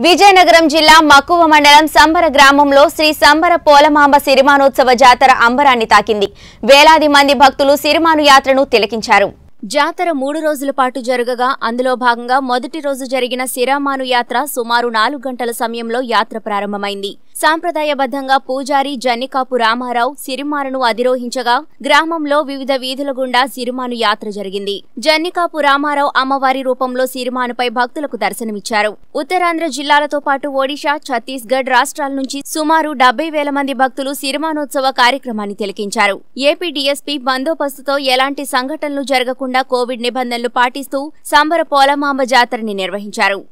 విజయనగరం జిల్లా మక్కువ మండలం సంబర గ్రామంలో శ్రీ సంబర పోలమాంబ సిరిమానోత్సవ జాతర అంబరాన్ని తాకింది వేలాది మంది భక్తులు సిరిమాను యాత్రను తిలకించారు జాతర మూడు రోజుల పాటు జరగగా అందులో భాగంగా మొదటి రోజు జరిగిన సిరామాను యాత్ర సుమారు నాలుగు గంటల సమయంలో యాత్ర ప్రారంభమైంది సాంప్రదాయబద్ధంగా పూజారి జన్నికాపు రామారావు సిరిమానును అధిరోహించగా గ్రామంలో వివిధ వీధుల గుండా సిరిమాను యాత్ర జరిగింది జన్నికాపు రామారావు అమ్మవారి రూపంలో సిరిమానుపై భక్తులకు దర్శనమిచ్చారు ఉత్తరాంధ్ర జిల్లాలతో పాటు ఒడిశా ఛత్తీస్గఢ్ రాష్ట్రాల నుంచి సుమారు డెబ్బై వేల మంది భక్తులు సిరిమానోత్సవ కార్యక్రమాన్ని తిలకించారు ఏపీ డీఎస్పీ బందోబస్తుతో ఎలాంటి సంఘటనలు జరగకుండా కోవిడ్ నిబంధనలు పాటిస్తూ సంబర పోలమాంబ జాతరని నిర్వహించారు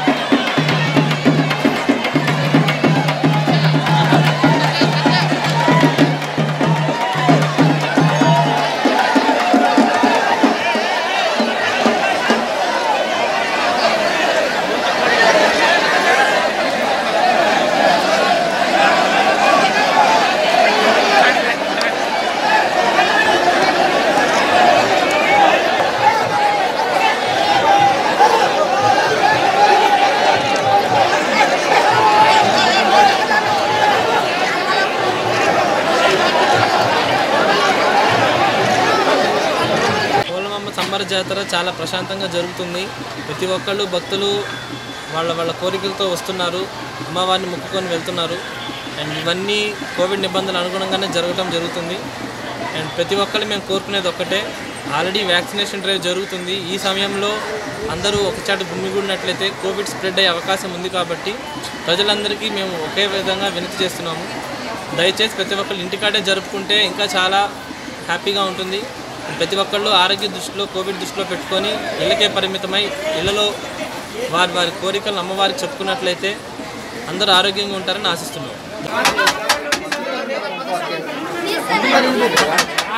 పోలమమ్మ సమ్మర జాతర చాలా ప్రశాంతంగా జరుగుతుంది ప్రతి ఒక్కళ్ళు భక్తులు వాళ్ళ వాళ్ళ కోరికలతో వస్తున్నారు అమ్మవారిని మొక్కుకొని వెళ్తున్నారు అండ్ ఇవన్నీ కోవిడ్ నిబంధనలు అనుగుణంగానే జరగడం జరుగుతుంది అండ్ ప్రతి ఒక్కళ్ళు మేము కోరుకునేది ఒక్కటే ఆల్రెడీ వ్యాక్సినేషన్ డ్రైవ్ జరుగుతుంది ఈ సమయంలో అందరూ ఒకచాట గుమిగూడినట్లయితే కోవిడ్ స్ప్రెడ్ అయ్యే అవకాశం ఉంది కాబట్టి ప్రజలందరికీ మేము ఒకే విధంగా వినతి చేస్తున్నాము దయచేసి ప్రతి ఒక్కళ్ళు ఇంటికాడే జరుపుకుంటే ఇంకా చాలా హ్యాపీగా ఉంటుంది ప్రతి ఒక్కళ్ళు ఆరోగ్య దృష్టిలో కోవిడ్ దృష్టిలో పెట్టుకొని ఇళ్ళకే పరిమితమై ఇళ్లలో వారి వారి కోరికలను అమ్మవారికి చెప్పుకున్నట్లయితే అందరూ ఆరోగ్యంగా ఉంటారని ఆశిస్తున్నాం